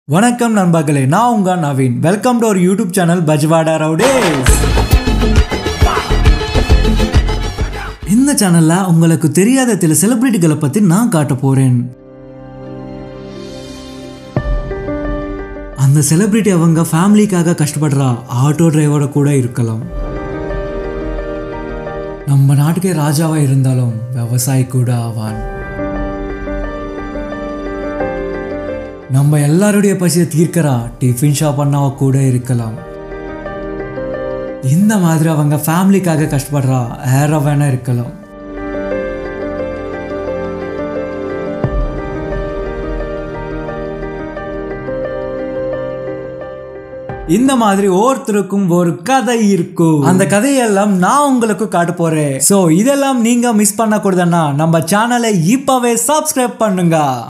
வணக்கம் நண்பர்களே நான் உங்க நவீன் வெல்கம் டு ஒரு யூடியூப் சேனல் பஜ்வாடா ரவுடேஸ் இந்த சேனல்ல உங்களுக்கு தெரியாத சில செலிபிரிட்டிகளை பத்தி நான் காட்ட போறேன் அந்த செலிபிரிட்டி அவங்க ஃபேமிலிக்காக கஷ்டப்படுறா ஆட்டோ டிரைவரோட கூட இருக்கலாம் நம்ம நாட்டுக்கே ராஜாவா இருந்தாலும் விவசாயி கூட ஆவான் நம்ம எல்லாருடைய பசியை தீர்க்கறா டிஃபின் ஷாப் அண்ணாவா கூட இருக்கலாம் இந்த மாதிரி அவங்க ஃபேமிலிக்காக கஷ்டப்படுறா ஏற வேணா இருக்கலாம் இந்த மாதிரி ஒவ்வொருத்தருக்கும் ஒரு கதை இருக்கும் அந்த கதையெல்லாம் நான் உங்களுக்கு காட்ட போறேன் சோ இதெல்லாம் நீங்க மிஸ் பண்ண கூடாதுன்னா நம்ம சேனலை இப்பவே சப்ஸ்கிரைப் பண்ணுங்க